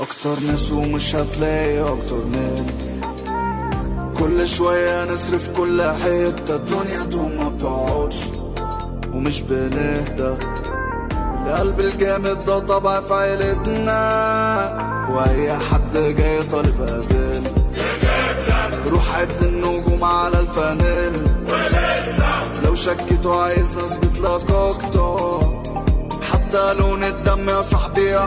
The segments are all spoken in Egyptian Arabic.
اكتر ناس ومش هتلاقي اكتر من كل شوية نصرف كل حتة الدنيا دوم ما بتقعدش ومش بنهدى القلب الجامد ده طبع في عيلتنا واي حد جاي طالب قابل روح عد النجوم على الفانيل لو شكيتوا عايز نثبت لك اكتر حتى لون الدم يا صاحبي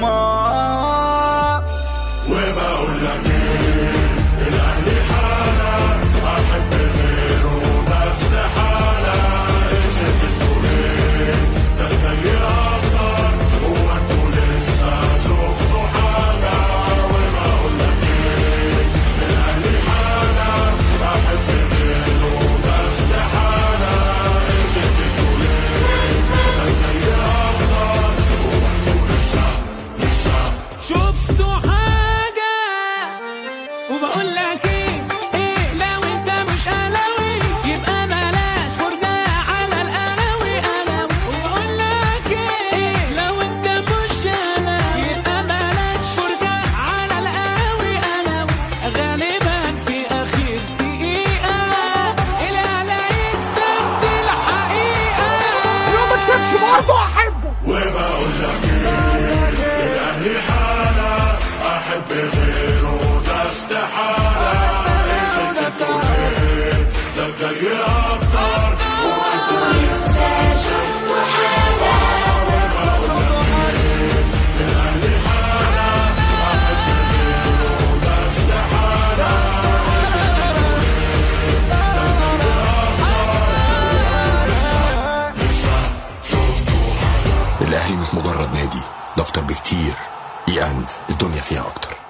احمر وبقول لك ايه الاهلي حالة احب غيره ده استحالة اسف الدورين ده الجاي اكتر هو انتوا لسه شفتوا حاجة وبقول لك ايه الاهلي حالة احب غيره ده استحالة اسف الدورين ده الجاي اكتر هو انتوا لسه لسه شفتوا حاجة وبقول لك ايه ايه لو انت مش قلاوي يبقى بلاش فرجة على القلاوي قلاوي وبقول لك ايه لو انت مش قلاوي يبقى بلاش فرجة على القلاوي قلاوي غالبا في اخر دقيقة الاهلي هيكسب دي الحقيقة لو ما كسبش برضه احبه وبقول لك ايه الاهلي حالة احب غيره ده استحالة اسد الدورين ده الجاي اكتر وانتوا لسه شفتوا حاجة وبقول لك ايه الاهلي حالة احب غيره ده استحالة اسد الدورين ده الجاي اكتر لسه لسه شفتوا الاهلي مش مجرد نادي ده اكتر بكتير اي اند الدنيا فيها اكتر